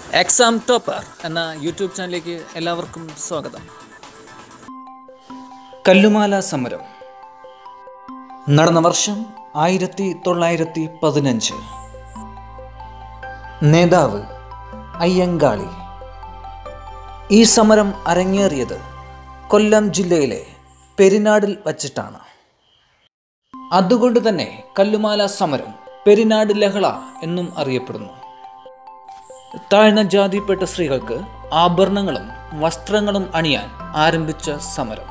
exam topper എന്ന YouTube ചാനലിലേക്ക് എല്ലാവർക്കും സ്വാഗതം കല്ലുമാല സമരം നടന്ന വർഷം ആയിരത്തി തൊള്ളായിരത്തി പതിനഞ്ച് നേതാവ് അയ്യങ്കാളി ഈ സമരം അരങ്ങേറിയത് കൊല്ലം ജില്ലയിലെ പെരിനാടിൽ വച്ചിട്ടാണ് അതുകൊണ്ട് തന്നെ കല്ലുമാല സമരം പെരിനാട് ലഹള എന്നും അറിയപ്പെടുന്നു താഴ്ന്ന ജാതിപ്പെട്ട സ്ത്രീകൾക്ക് ആഭരണങ്ങളും വസ്ത്രങ്ങളും അണിയാൻ ആരംഭിച്ച സമരം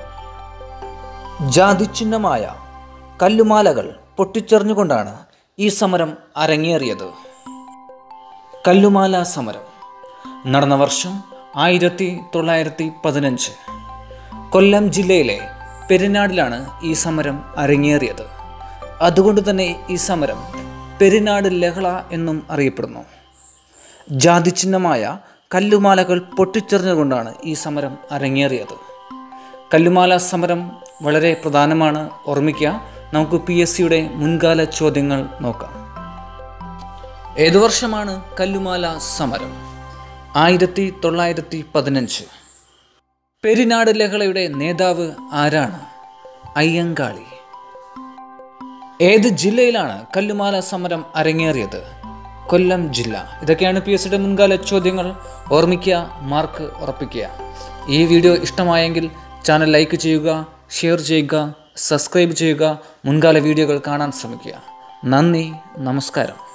ജാതിചിഹ്നമായ കല്ലുമാലകൾ പൊട്ടിച്ചെറിഞ്ഞുകൊണ്ടാണ് ഈ സമരം അരങ്ങേറിയത് കല്ലുമാല സമരം നടന്ന വർഷം ആയിരത്തി തൊള്ളായിരത്തി പതിനഞ്ച് കൊല്ലം ജില്ലയിലെ പെരിനാടിലാണ് ഈ സമരം അരങ്ങേറിയത് അതുകൊണ്ട് തന്നെ ഈ സമരം പെരിനാട് ലഹള എന്നും അറിയപ്പെടുന്നു ജാതിചിഹ്നമായ കല്ലുമാലകൾ പൊട്ടിച്ചെറിഞ്ഞുകൊണ്ടാണ് ഈ സമരം അരങ്ങേറിയത് കല്ലുമാല സമരം വളരെ പ്രധാനമാണ് ഓർമ്മിക്കുക നമുക്ക് പി എസ് സിയുടെ മുൻകാല ചോദ്യങ്ങൾ നോക്കാം ഏതു വർഷമാണ് കല്ലുമാല സമരം ആയിരത്തി തൊള്ളായിരത്തി പതിനഞ്ച് പെരിനാട് ലഹളയുടെ നേതാവ് ആരാണ് അയ്യങ്കാളി ഏത് ജില്ലയിലാണ് കല്ലുമാല സമരം അരങ്ങേറിയത് കൊല്ലം ജില്ല ഇതൊക്കെയാണ് പി എസ് സിയുടെ മുൻകാല ചോദ്യങ്ങൾ ഓർമ്മിക്കുക മാർക്ക് ഉറപ്പിക്കുക ഈ വീഡിയോ ഇഷ്ടമായെങ്കിൽ ചാനൽ ലൈക്ക് ചെയ്യുക ഷെയർ ചെയ്യുക സബ്സ്ക്രൈബ് ചെയ്യുക മുൻകാല വീഡിയോകൾ കാണാൻ ശ്രമിക്കുക നന്ദി നമസ്കാരം